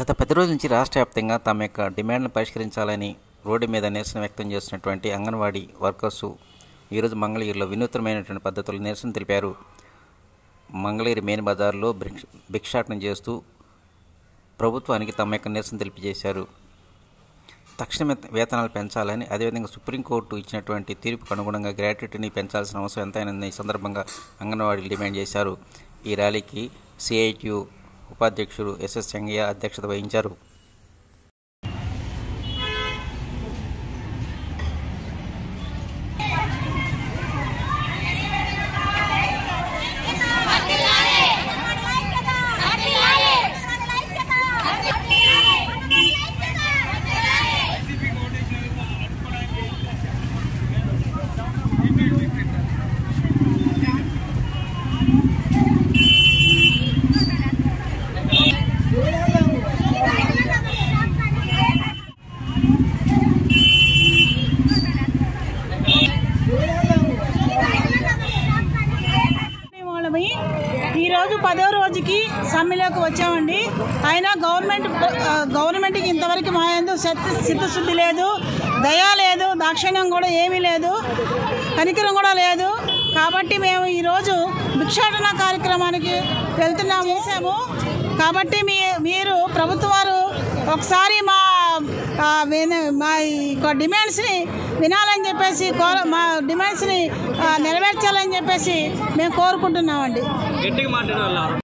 గత పది రోజుల నుంచి రాష్ట్ర వ్యాప్తంగా తమ యొక్క డిమాండ్లను పరిష్కరించాలని రోడ్డు మీద నిరసన వ్యక్తం చేస్తున్నటువంటి అంగన్వాడీ వర్కర్సు ఈరోజు మంగళగిరిలో వినూత్నమైనటువంటి పద్ధతులు నిరసన తెలిపారు మంగళగిరి మెయిన్ బజార్లో భిక్ష భిక్షాటన చేస్తూ ప్రభుత్వానికి తమ యొక్క నిరసన తెలియజేశారు తక్షణ వేతనాలు పెంచాలని అదేవిధంగా సుప్రీంకోర్టు ఇచ్చినటువంటి తీర్పుకు అనుగుణంగా గ్రాట్యుటీని పెంచాల్సిన అవసరం ఎంతైనా ఈ సందర్భంగా అంగన్వాడీలు డిమాండ్ చేశారు ఈ ర్యాలీకి సిఐటియు ఉపాధ్యక్షుడు ఎస్ఎస్ చెంగయ్య అధ్యక్షత వహించారు వాళ్ళమి ఈరోజు పదో రోజుకి సమ్మెలోకి వచ్చామండి అయినా గవర్నమెంట్ ఆ, గవర్నమెంట్కి ఇంతవరకు మా ఎందు శక్తి చిత్తశుద్ధి లేదు దయ లేదు దాక్షిణ్యం కూడా ఏమీ లేదు కనికరం కూడా లేదు కాబట్టి మేము ఈరోజు భిక్షాటన కార్యక్రమానికి వెళ్తున్నాము చేసాము కాబట్టి మీ మీరు ప్రభుత్వ వారు ఒకసారి మా ఆ, విన- మా ఈ యొక్క డిమాండ్స్ని వినాలని చెప్పేసి కోర మా డిమాండ్స్ని ఆ, నెరవేర్చాలని చెప్పేసి మేము కోరుకుంటున్నామండి గట్టిగా మాట్లాడే వాళ్ళు